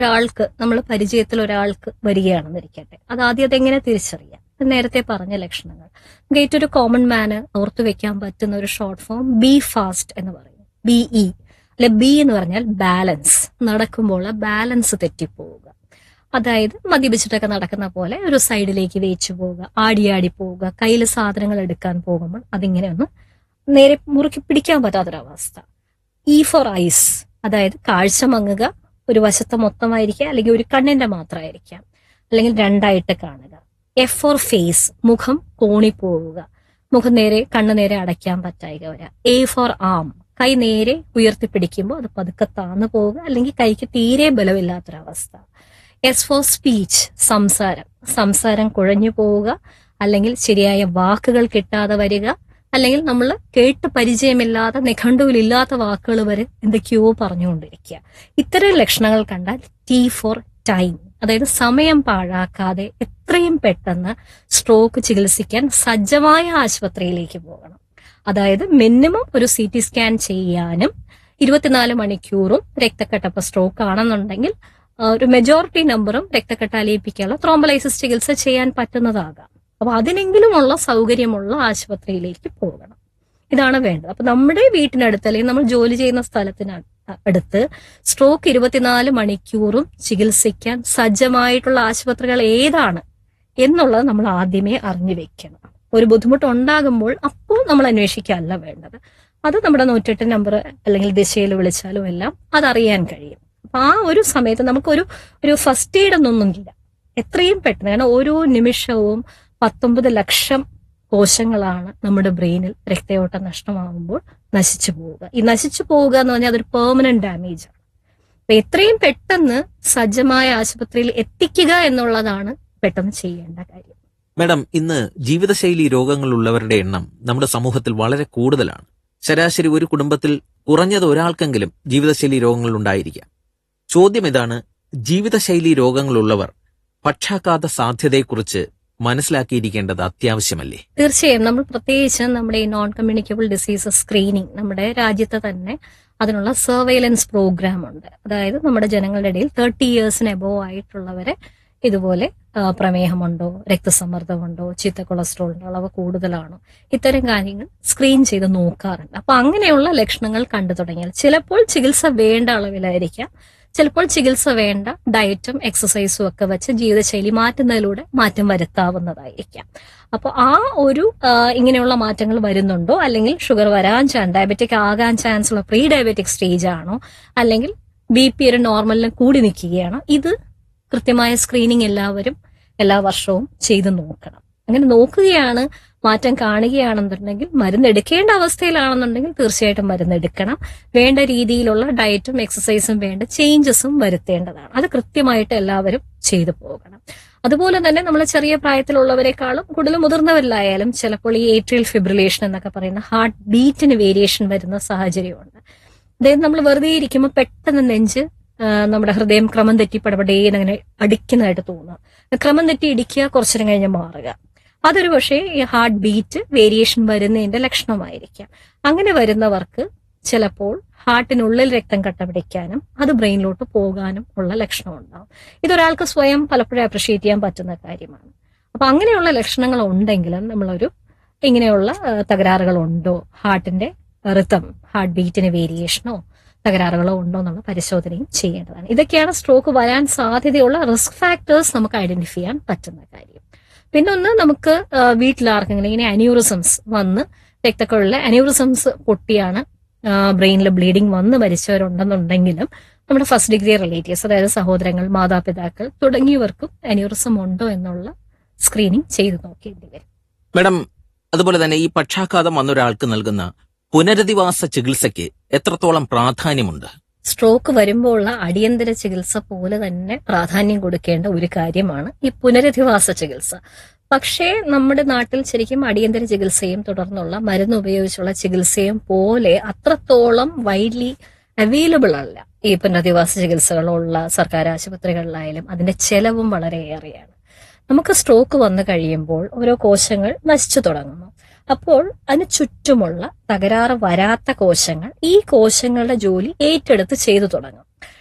ഒരാൾക്ക് നമ്മൾ പരിചയത്തിൽ ഒരാൾക്ക് വരികയാണെന്നിരിക്കട്ടെ അത് ആദ്യം അതെങ്ങനെ തിരിച്ചറിയാം ഇത് നേരത്തെ പറഞ്ഞ ലക്ഷണങ്ങൾ നമുക്ക് ഏറ്റവും ഒരു കോമൺ മാന് ഓർത്തു വെക്കാൻ പറ്റുന്ന ഒരു ഷോർട്ട് ഫോം ബി ഫാസ്റ്റ് എന്ന് പറയും ബി ഇ അല്ലെ ബി എന്ന് പറഞ്ഞാൽ ബാലൻസ് നടക്കുമ്പോൾ ബാലൻസ് തെറ്റിപ്പോവുക അതായത് മദ്യപിച്ചിട്ടൊക്കെ നടക്കുന്ന പോലെ ഒരു സൈഡിലേക്ക് വേച്ചു പോവുക ആടിയാടി പോവുക കയ്യിൽ സാധനങ്ങൾ എടുക്കാൻ പോകുമ്പോൾ അതിങ്ങനെ ഒന്ന് നേരെ മുറുക്കി പിടിക്കാൻ പറ്റാത്തൊരവസ്ഥ ഇ ഫോർ ഐസ് അതായത് കാഴ്ച മങ്ങുക ഒരു വശത്ത് മൊത്തമായിരിക്കാം അല്ലെങ്കിൽ ഒരു കണ്ണിന്റെ മാത്രമായിരിക്കാം അല്ലെങ്കിൽ രണ്ടായിട്ട് കാണുക എഫ് ഫോർ ഫേസ് മുഖം കോണിപ്പോവുക മുഖം നേരെ കണ്ണ് നേരെ അടയ്ക്കാൻ പറ്റായിക വരിക എ ഫോർ ആം കൈ നേരെ ഉയർത്തിപ്പിടിക്കുമ്പോൾ അത് പതുക്കെ താന്നു പോവുക അല്ലെങ്കിൽ കൈക്ക് തീരെ ബലമില്ലാത്തൊരവസ്ഥ എസ് ഫോർ സ്പീച്ച് സംസാരം സംസാരം കുഴഞ്ഞു പോവുക അല്ലെങ്കിൽ ശരിയായ വാക്കുകൾ കിട്ടാതെ വരിക അല്ലെങ്കിൽ നമ്മൾ കേട്ട് പരിചയമില്ലാത്ത നിഘണ്ടുവിലില്ലാത്ത വാക്കുകൾ വരെ എന്തൊക്കെയോ പറഞ്ഞുകൊണ്ടിരിക്കുക ഇത്തരം ലക്ഷണങ്ങൾ കണ്ടാൽ ടി ഫോർ ടൈം അതായത് സമയം പാഴാക്കാതെ എത്രയും പെട്ടെന്ന് സ്ട്രോക്ക് ചികിത്സിക്കാൻ സജ്ജമായ ആശുപത്രിയിലേക്ക് പോകണം അതായത് മിനിമം ഒരു സി ടി സ്കാൻ ചെയ്യാനും ഇരുപത്തിനാല് മണിക്കൂറും രക്തക്കെട്ടപ്പ സ്ട്രോക്ക് ആണെന്നുണ്ടെങ്കിൽ ആ, ഒരു മെജോറിറ്റി നമ്പറും രക്തക്കെട്ട് അലിയിപ്പിക്കാനുള്ള ത്രോംബലൈസിസ് ചികിത്സ ചെയ്യാൻ പറ്റുന്നതാകാം അപ്പൊ അതിനെങ്കിലുമുള്ള സൗകര്യമുള്ള ആശുപത്രിയിലേക്ക് പോകണം ഇതാണ് വേണ്ടത് അപ്പൊ നമ്മുടെ വീട്ടിനടുത്ത് അല്ലെങ്കിൽ നമ്മൾ ജോലി ചെയ്യുന്ന സ്ഥലത്തിന് അ- അടുത്ത് സ്ട്രോക്ക് ഇരുപത്തിനാല് മണിക്കൂറും ചികിത്സിക്കാൻ സജ്ജമായിട്ടുള്ള ആശുപത്രികൾ ഏതാണ് എന്നുള്ളത് നമ്മൾ ആദ്യമേ അറിഞ്ഞു വെക്കണം ഒരു ബുദ്ധിമുട്ട് ഉണ്ടാകുമ്പോൾ അപ്പോൾ നമ്മൾ അന്വേഷിക്കുകയല്ല വേണ്ടത് അത് നമ്മുടെ നൂറ്റെട്ട് നമ്പർ അല്ലെങ്കിൽ ദിശയിൽ വിളിച്ചാലും എല്ലാം അതറിയാൻ കഴിയും അപ്പൊ ആ ഒരു സമയത്ത് നമുക്കൊരു ഒരു ഫസ്റ്റ് എയ്ഡ് ഒന്നൊന്നുമില്ല എത്രയും പെട്ടെന്ന് കാരണം ഓരോ നിമിഷവും പത്തൊമ്പത് ലക്ഷം കോശങ്ങളാണ് നമ്മുടെ ബ്രെയിനിൽ രക്തയോട്ടം നഷ്ടമാകുമ്പോൾ നശിച്ചു പോവുക ഈ നശിച്ചു പോവുക എന്ന് പറഞ്ഞാൽ അതൊരു പെർമനന്റ് ഡാമേജ് ആണ് അപ്പൊ എത്രയും പെട്ടെന്ന് സജ്ജമായ ആശുപത്രിയിൽ എത്തിക്കുക എന്നുള്ളതാണ് പെട്ടെന്ന് ചെയ്യേണ്ട കാര്യം മാഡം ഇന്ന് ജീവിതശൈലി രോഗങ്ങളുള്ളവരുടെ എണ്ണം നമ്മുടെ സമൂഹത്തിൽ വളരെ കൂടുതലാണ് ശരാശരി ഒരു കുടുംബത്തിൽ കുറഞ്ഞത് ഒരാൾക്കെങ്കിലും ജീവിതശൈലി രോഗങ്ങൾ ഉണ്ടായിരിക്കാം ചോദ്യം ഇതാണ് ജീവിതശൈലി രോഗങ്ങളുള്ളവർ പക്ഷാഘാത സാധ്യതയെക്കുറിച്ച് മനസ്സിലാക്കിയിരിക്കേണ്ടത് അത്യാവശ്യമല്ലേ തീർച്ചയായും നമ്മൾ പ്രത്യേകിച്ച് നമ്മുടെ ഈ നോൺ കമ്മ്യൂണിക്കബിൾ ഡിസീസസ് സ്ക്രീനിങ് നമ്മുടെ രാജ്യത്ത് തന്നെ അതിനുള്ള സർവൈലൻസ് പ്രോഗ്രാം ഉണ്ട് അതായത് നമ്മുടെ ജനങ്ങളുടെ ഇടയിൽ തേർട്ടി ഇയേഴ്സിന് എബോവ് ആയിട്ടുള്ളവരെ ഇതുപോലെ ആ, പ്രമേഹമുണ്ടോ രക്തസമ്മർദ്ദമുണ്ടോ ചീത്ത കൊളസ്ട്രോളിന്റെ അളവ് കൂടുതലാണോ ഇത്തരം കാര്യങ്ങൾ സ്ക്രീൻ ചെയ്ത് നോക്കാറുണ്ട് അപ്പൊ അങ്ങനെയുള്ള ലക്ഷണങ്ങൾ കണ്ടു തുടങ്ങിയാൽ ചിലപ്പോൾ ചികിത്സ വേണ്ട അളവിലായിരിക്കാം ചിലപ്പോൾ ചികിത്സ വേണ്ട ഡയറ്റും എക്സസൈസും ഒക്കെ വെച്ച് ജീവിതശൈലി മാറ്റുന്നതിലൂടെ മാറ്റം വരുത്താവുന്നതായിരിക്കാം അപ്പോൾ ആ ഒരു ആ, ഇങ്ങനെയുള്ള മാറ്റങ്ങൾ വരുന്നുണ്ടോ അല്ലെങ്കിൽ ഷുഗർ വരാൻ ചാൻസ് ഡയബറ്റിക് ആകാൻ ചാൻസ് ഉള്ള പ്രീ ഡയബറ്റിക് സ്റ്റേജ് ആണോ അല്ലെങ്കിൽ ബി പി ഒരു നോർമലിന് കൂടി നിൽക്കുകയാണോ ഇത് കൃത്യമായ സ്ക്രീനിങ് എല്ലാവരും എല്ലാ വർഷവും ചെയ്ത് നോക്കണം അങ്ങനെ നോക്കുകയാണ് മാറ്റം കാണുകയാണെന്നുണ്ടെങ്കിൽ മരുന്ന് എടുക്കേണ്ട അവസ്ഥയിലാണെന്നുണ്ടെങ്കിൽ തീർച്ചയായിട്ടും മരുന്ന് എടുക്കണം വേണ്ട രീതിയിലുള്ള ഡയറ്റും എക്സസൈസും വേണ്ട ചേഞ്ചസും വരുത്തേണ്ടതാണ് അത് കൃത്യമായിട്ട് എല്ലാവരും ചെയ്തു പോകണം അതുപോലെ തന്നെ നമ്മൾ ചെറിയ പ്രായത്തിലുള്ളവരെക്കാളും കൂടുതൽ മുതിർന്നവരിലായാലും ചിലപ്പോൾ ഈ ഏട്രിയൽ ഫിബ്രിലേഷൻ എന്നൊക്കെ പറയുന്ന ഹാർട്ട് ബീറ്റിന് വേരിയേഷൻ വരുന്ന സാഹചര്യമുണ്ട് അതായത് നമ്മൾ വെറുതെ ഇരിക്കുമ്പോൾ പെട്ടെന്ന് നെഞ്ച് ആ, നമ്മുടെ ഹൃദയം ക്രമം തെറ്റി പടപടേന്ന് അങ്ങനെ അടിക്കുന്നതായിട്ട് തോന്നുക ക്രമം തെറ്റി ഇടിക്കുക കുറച്ചു നേരം കഴിഞ്ഞ് മാറുക അതൊരു പക്ഷേ ഈ ഹാർട്ട് ബീറ്റ് വേരിയേഷൻ വരുന്നതിന്റെ ലക്ഷണമായിരിക്കാം അങ്ങനെ വരുന്നവർക്ക് ചിലപ്പോൾ ഹാർട്ടിനുള്ളിൽ രക്തം കട്ട പിടിക്കാനും അത് ബ്രെയിനിലോട്ട് പോകാനും ഉള്ള ലക്ഷണം ഉണ്ടാവും ഇതൊരാൾക്ക് സ്വയം പലപ്പോഴും അപ്രിഷിയേറ്റ് ചെയ്യാൻ പറ്റുന്ന കാര്യമാണ് അപ്പൊ അങ്ങനെയുള്ള ലക്ഷണങ്ങൾ ഉണ്ടെങ്കിലും നമ്മളൊരു ഇങ്ങനെയുള്ള ആ, തകരാറുകളുണ്ടോ ഹാർട്ടിന്റെ റിതം ഹാർട്ട് ബീറ്റിന് വേരിയേഷനോ തകരാറുകളോ ഉണ്ടോ എന്നുള്ള പരിശോധനയും ചെയ്യേണ്ടതാണ് ഇതൊക്കെയാണ് സ്ട്രോക്ക് വരാൻ സാധ്യതയുള്ള റിസ്ക് ഫാക്ടേഴ്സ് നമുക്ക് ഐഡന്റിഫൈ ചെയ്യാൻ പറ്റുന്ന കാര്യം പിന്നെ ഒന്ന് നമുക്ക് ആ, വീട്ടിലാർക്കെങ്കിലും ഇങ്ങനെ അന്യൂറിസംസ് വന്ന് രക്തക്കുഴലിലെ അന്യൂറിസംസ് പൊട്ടിയാണ് ബ്രെയിനിൽ ബ്ലീഡിംഗ് വന്ന് മരിച്ചവരുണ്ടെന്നുണ്ടെങ്കിലും നമ്മുടെ ഫസ്റ്റ് ഡിഗ്രി റിലേറ്റീവ്സ് അതായത് സഹോദരങ്ങൾ മാതാപിതാക്കൾ തുടങ്ങിയവർക്കും അന്യൂറിസം ഉണ്ടോ എന്നുള്ള സ്ക്രീനിങ് ചെയ്തു നോക്കേണ്ടി വരും മാഡം അതുപോലെ തന്നെ ഈ പക്ഷാഘാതം വന്നൊരാൾക്ക് നൽകുന്ന പുനരധിവാസ ചികിത്സയ്ക്ക് എത്രത്തോളം പ്രാധാന്യമുണ്ട് സ്ട്രോക്ക് വരുമ്പോൾ ഉള്ള അടിയന്തര ചികിത്സ പോലെ തന്നെ പ്രാധാന്യം കൊടുക്കേണ്ട ഒരു കാര്യമാണ് ഈ പുനരധിവാസ ചികിത്സ പക്ഷേ നമ്മുടെ നാട്ടിൽ ശരിക്കും അടിയന്തര ചികിത്സയും തുടർന്നുള്ള മരുന്ന് ഉപയോഗിച്ചുള്ള ചികിത്സയും പോലെ അത്രത്തോളം വൈഡ്ലി അവൈലബിൾ അല്ല ഈ പുനരധിവാസ ചികിത്സകളുള്ള സർക്കാർ ആശുപത്രികളിലായാലും അതിന്റെ ചെലവും വളരെയേറെയാണ് നമുക്ക് സ്ട്രോക്ക് വന്നു കഴിയുമ്പോൾ ഓരോ കോശങ്ങൾ നശിച്ചു തുടങ്ങുന്നു അപ്പോൾ അതിന് ചുറ്റുമുള്ള തകരാറ് വരാത്ത കോശങ്ങൾ ഈ കോശങ്ങളുടെ ജോലി ഏറ്റെടുത്ത് ചെയ്തു തുടങ്ങും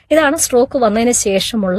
ഇതാണ് സ്ട്രോക്ക് വന്നതിന് ശേഷമുള്ള